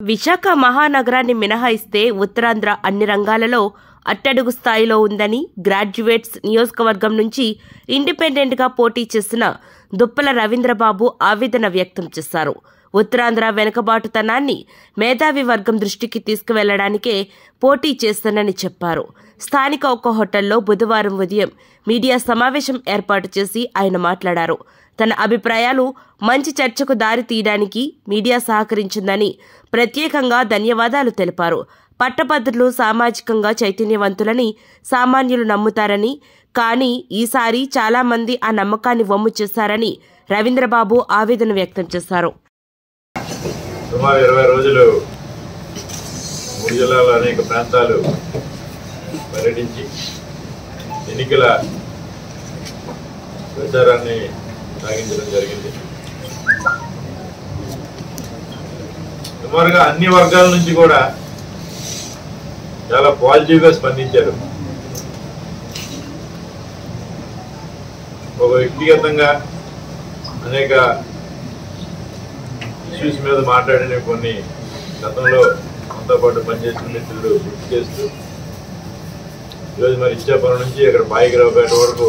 విశాఖ మహానగరాన్ని మినహాయిస్తే ఉత్తరాంధ్ర అన్ని రంగాలలో అట్టడుగు స్థాయిలో ఉందని గ్రాడ్యుయేట్స్ నియోజకవర్గం నుంచి ఇండిపెండెంట్గా పోటీ చేసిన దుప్పల రవీంద్రబాబు ఆవేదన వ్యక్తం చేశారు ఉత్తరాంధ్ర వెనుకబాటుతనాన్ని మేధావి వర్గం దృష్టికి తీసుకువెళ్లడానికే పోటీ చేస్తానని చెప్పారు స్థానిక ఒక హోటల్లో బుధవారం ఉదయం మీడియా సమావేశం ఏర్పాటు చేసి ఆయన మాట్లాడారు తన అభిప్రాయాలు మంచి చర్చకు దారి తీయడానికి మీడియా సహకరించిందని ప్రత్యేకంగా ధన్యవాదాలు తెలిపారు పట్టభద్రులు సామాజికంగా చైతన్యవంతులని సామాన్యులు నమ్ముతారని కానీ ఈసారి చాలా మంది ఆ నమ్మకాన్ని వమ్ము చేశారని రవీంద్రబాబు ఆవేదన వ్యక్తం చేశారు సుమారు ఇరవై రోజులు మూడు జిల్లాల అనేక ప్రాంతాలు పర్యటించి ఎన్నికల ప్రచారాన్ని సాగించడం జరిగింది సుమారుగా అన్ని వర్గాల నుంచి కూడా చాలా పాజిటివ్గా స్పందించారు ఒక వ్యక్తిగతంగా అనేక ఇష్యూస్ మీద మాట్లాడిన కొన్ని గతంలో మనతో పాటు పనిచేసిన మిత్రులు గుర్తు చేస్తూ ఈరోజు మరి ఇచ్చాపురం నుంచి ఇక్కడ బాయిగిరావుపేట వరకు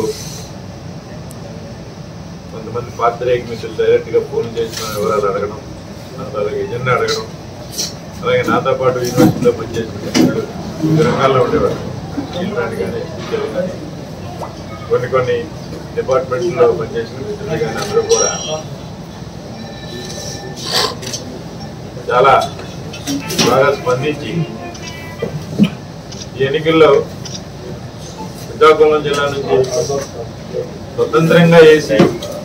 కొంతమంది పాత్రేక మిత్రులు డైరెక్ట్గా ఫోన్ చేసిన వివరాలు అడగడం నాతో అలాగే ఎజెండా అడగడం అలాగే నాతో పాటు యూనివర్సిటీలో పనిచేసిన మిత్రులు వివిధ రంగాల్లో ఉండేవారు స్టీల్ కానీ టీచర్లు కానీ కొన్ని కొన్ని డిపార్ట్మెంట్లో పనిచేసిన మిత్రులు కానీ అందరూ కూడా చాలా బాగా స్పందించి ఈ ఎన్నికల్లో శ్రీకాకుళం జిల్లా నుంచి స్వతంత్రంగా వేసి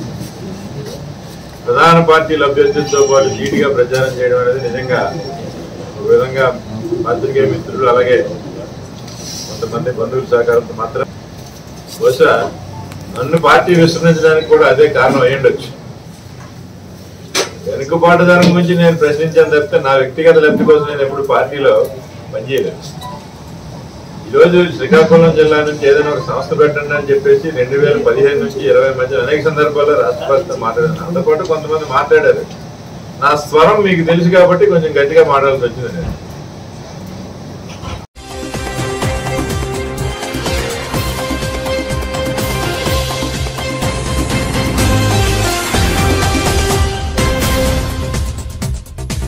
ప్రధాన పార్టీల అభ్యర్థులతో పాటు ధీటుగా ప్రచారం చేయడం అనేది నిజంగా ఒక విధంగా పత్రికే మిత్రులు అలాగే కొంతమంది బంధువుల సహకారంతో మాత్రం బహుశా నన్ను పార్టీ విస్మరించడానికి కూడా అదే కారణం అయ్యుండొచ్చు వెనుకబాటుదనం గురించి నేను ప్రశ్నించాను తప్పితే నా వ్యక్తిగత లబ్ధి కోసం నేను ఎప్పుడు పార్టీలో పనిచేయలేదు ఈరోజు శ్రీకాకుళం జిల్లా నుంచి ఏదైనా ఒక సంస్థ పెట్టండి అని చెప్పేసి రెండు వేల పదిహేను నుంచి ఇరవై మధ్య అనేక సందర్భాల్లో రాష్ట్ర ప్రభుత్వం మాట్లాడాను నాతో పాటు కొంతమంది మాట్లాడారు నా స్వరం మీకు తెలుసు కాబట్టి కొంచెం గట్టిగా మాట్లాడాల్సి వచ్చింది నేను